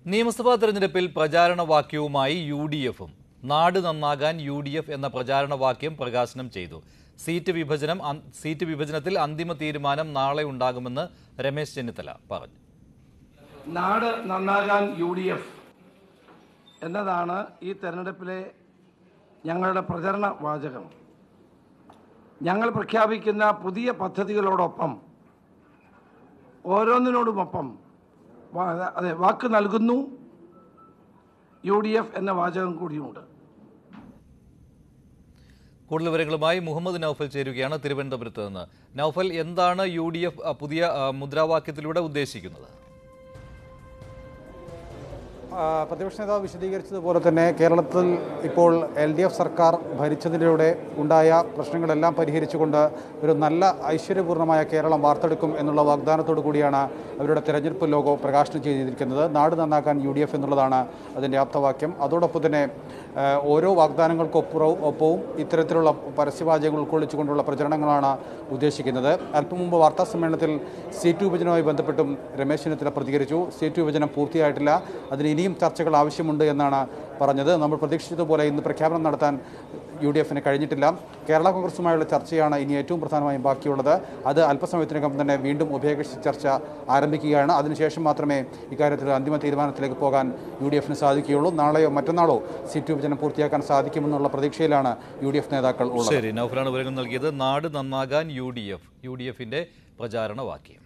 നിയമസഭാ തെരഞ്ഞെടുപ്പിൽ പ്രചാരണ വാക്യവുമായി യു ഡി എഫും നാട് നന്നാകാൻ യു ഡി എഫ് എന്ന പ്രചാരണ വാക്യം പ്രകാശനം ചെയ്തു സീറ്റ് വിഭജനം അൻ- സീറ്റ് വിഭജനത്തിൽ അന്തിമ തീരുമാനം നാളെ ഉണ്ടാകുമെന്ന് രമേശ് ചെന്നിത്തല പറഞ്ഞു നാട് നന്നാകാൻ യു ഡി എഫ് എന്നതാണ് ഈ തെരഞ്ഞെടുപ്പിലെ ഞങ്ങളുടെ പ്രചരണ വാചകം ഞങ്ങൾ പ്രഖ്യാപിക്കുന്ന പുതിയ പദ്ധതികളോടൊപ്പം ഓരോന്നിനോടുമൊപ്പം വാ- അതെ വാക്ക് നൽകുന്നു യു ഡി എഫ് എന്ന വാചകം കൂടിയുണ്ട് കൂടുതൽ വിവരങ്ങളുമായി മുഹമ്മദ് നൌഫൽ ചേരുകയാണ് തിരുവനന്തപുരത്ത് നിന്ന് നൌഫൽ എന്താണ് യു ഡി എഫ് അ, പുതിയ അ, മുദ്രാവാക്യത്തിലൂടെ ഉദ്ദേശിക്കുന്നത് ആ, പ്രതിപക്ഷ നേതാവ് വിശദീകരിച്ചതുപോലെ തന്നെ കേരളത്തിൽ ഇപ്പോൾ എൽ ഡി എഫ് സർക്കാർ ഭരിച്ചതിലൂടെ ഉണ്ടായ പ്രശ്നങ്ങളെല്ലാം പരിഹരിച്ചുകൊണ്ട് ഒരു നല്ല ഐശ്വര്യപൂർണ്ണമായ കേരളം വാർത്തെടുക്കും എന്നുള്ള വാഗ്ദാനത്തോടു കൂടിയാണ് അവരുടെ തെരഞ്ഞെടുപ്പ് ലോഗോ പ്രകാശനം ചെയ്തിരിക്കുന്നത് നാട് നന്നാക്കാൻ യു ഡി എഫ് എന്നുള്ളതാണ് അതിൻ്റെ ആപ്തവാക്യം അതോടൊപ്പം തന്നെ ആ, ഓരോ വാഗ്ദാനങ്ങൾക്കൊപ്പുറവും ഒപ്പവും ഇത്തരത്തിലുള്ള പരസ്യവാചകങ്ങൾ ഉൾക്കൊള്ളിച്ചുകൊണ്ടുള്ള പ്രചരണങ്ങളാണ് ഉദ്ദേശിക്കുന്നത് അല്പം മുമ്പ് വാർത്താ സമ്മേളനത്തിൽ സീറ്റ് വിഭജനവുമായി ബന്ധപ്പെട്ടും രമേശ് ചെന്നിത്തല പ്രതികരിച്ചു സീറ്റ് വിഭജനം പൂർത്തിയായിട്ടില്ല അതിന് ഇനിയും ചർച്ചകൾ ആവശ്യമുണ്ട് എന്നാണ് പറഞ്ഞത് നമ്മൾ പ്രതീക്ഷിച്ചതുപോലെ ഇന്ന് പ്രഖ്യാപനം നടത്താൻ യു ഡി എഫിന് കഴിഞ്ഞിട്ടില്ല കേരള കോൺഗ്രസുമായുള്ള ചർച്ചയാണ് ഇനി ഏറ്റവും പ്രധാനമായും ബാക്കിയുള്ളത് അത് അല്പസമയത്തിനകം തന്നെ വീണ്ടും ഉഭയകക്ഷി ചർച്ച ആരംഭിക്കുകയാണ് അതിനുശേഷം മാത്രമേ ഇക്കാര്യത്തിൽ അന്തിമ തീരുമാനത്തിലേക്ക് പോകാൻ യു ഡി എഫിന് സാധിക്കുകയുള്ളൂ നാളെയോ മറ്റന്നാളോ സീറ്റ് വിഭജനം പൂർത്തിയാക്കാൻ സാധിക്കുമെന്നുള്ള പ്രതീക്ഷയിലാണ് യു ഡി എഫ് നേതാക്കൾ ഉള്ളത് ശരി നൌഫലാണ് വിവരങ്ങൾ നൽകിയത് നാട് നന്നാകാൻ U D F U D എഫിന്റെ പ്രചാരണ വാക്യം